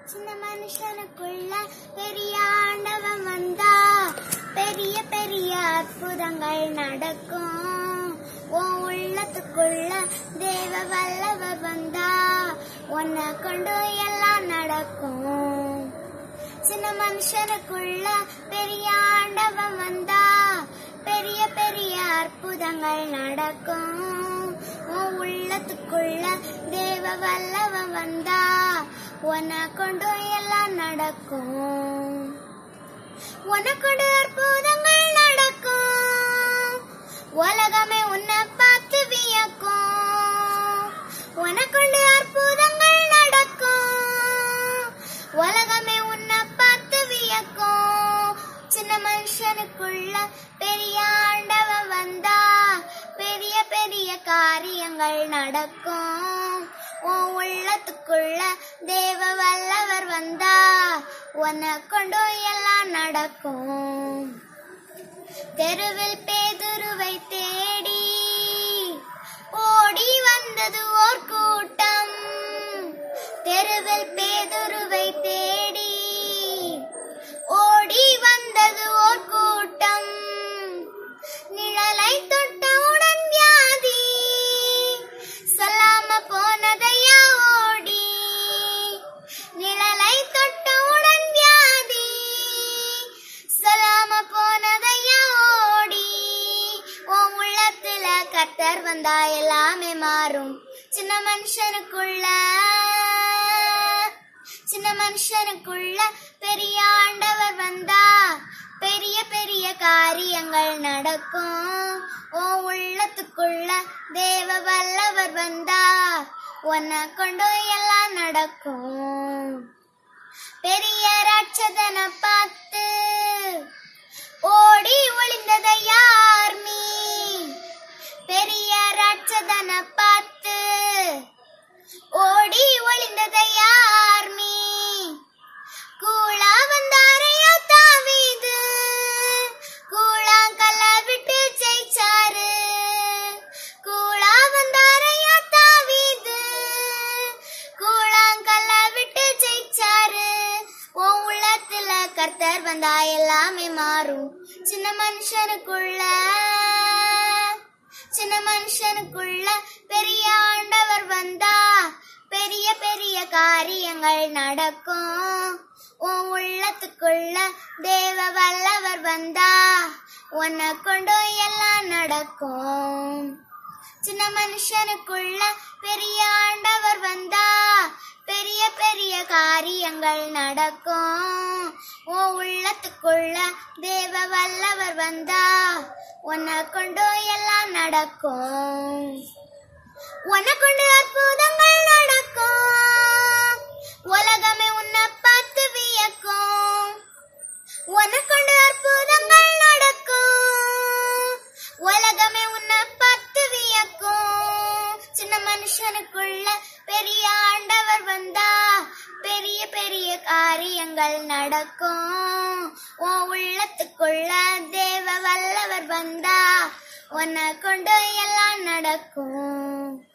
சின்ன மனுஷனுக்குள்ள பெரிய ஆண்டவன் வந்தா பெரிய பெரிய அற்புதங்கள் நடக்கும் உன் உள்ளத்துக்குள்ள தேவ வல்லவர் வந்தா உன்னை கொண்டு எல்லாம் நடக்கும் சின்ன மனுஷனுக்குள்ள பெரிய ஆண்டவன் வந்தா பெரிய பெரிய அற்புதங்கள் நடக்கும் உன் உள்ளத்துக்குள்ள தேவ வல்லவன் வந்தா உன்னை கொண்டு எல்லாம் நடக்கும் உனக்கொண்டு அற்புதங்கள் நடக்கும் உலகமே உன்னை பார்த்து வியக்கும் உனக்கொண்டு அற்புதங்கள் நடக்கும் உலகமே உன்னை பார்த்து வியக்கும் சின்ன மனுஷனுக்குள்ள பெரிய ஆண்டவன் வந்தா பெரிய பெரிய காரியங்கள் நடக்கும் உன் உள்ளத்துக்குள்ள தேவ வல்லவர் வந்தா உன்னை கொண்டு எல்லாம் நடக்கும் தெருவில் பேதுருவை தேடி ஓடி வந்தது ஓர் கூட்டம் தெருவில் பேதுருவை தேடி ஓடி வந்தது ஓர் கூட்டம் நிழலை தொட்டவுடன் வியாதி சொல்லாம போனதையா ஓடி நிழலை தொட்டவுடன் வியாதி சொல்லாம போனதையா ஓடி உன் உள்ளத்துல கத்தர் வந்தா எல்லாமே மாறும் சின்ன மனுஷனுக்குள்ள சின்ன மனுஷனுக்குள்ள பெரிய ஆண்டவர் வந்தா பெரிய பெரிய காரியங்கள் நடக்கும் உன் உள்ளத்துக்குள்ள தேவ வல்லவர் வந்தா உன்னை கொண்டு எல்லாம் நடக்கும் பெரிய ராட்சதனை பார்த்து ஓடி ஒளிந்ததை யார் நீ பெரிய ராட்சதனை பார்த்து ஓடி ஒளிந்ததை யார் நீ கூழா வந்தாரையா தாவீது கூழாங்கல்ல விட்டு ஜெயிச்சாரு கூழா வந்தாரையா தாவீது கூழாங்கல்ல விட்டு ஜெயிச்சாரு உன் உள்ளத்துல கர்த்தர் வந்தா எல்லாமே மாறும் சின்ன மனுஷனுக்குள்ள சின்ன மனுஷனுக்குள்ள பெரிய ஆண்டவர் வந்தா பெரிய பெரிய காரியங்கள் நடக்கும் உன் உள்ளத்துக்குள்ள தேவ வல்லவர் வந்தா உன்னை கொண்டு எல்லாம் நடக்கும் சின்ன மனுஷனுக்குள்ள பெரிய ஆண்டவர் வந்தா பெரிய பெரிய காரியங்கள் நடக்கும் உன் உள்ளத்துக்குள்ள தேவ வல்லவர் வந்தா உன்னை கொண்டு எல்லாம் நடக்கும் உன்னை கொண்டு அற்புதங்கள் நடக்கும் உலகமே உன்னை பார்த்து வியக்கும் உன்னை கொண்டு அற்புதங்கள் நடக்கும் உலகமே உன்னை பார்த்து வியக்கும் சின்ன மனுஷனுக்குள்ள பெரிய ஆண்டவர் வந்தா பெரிய பெரிய காரியங்கள் நடக்கும் உன் உள்ளத்துக்குள்ள தேவ வல்லவர் வந்தா உன்னை கொண்டு எல்லாம் நடக்கும்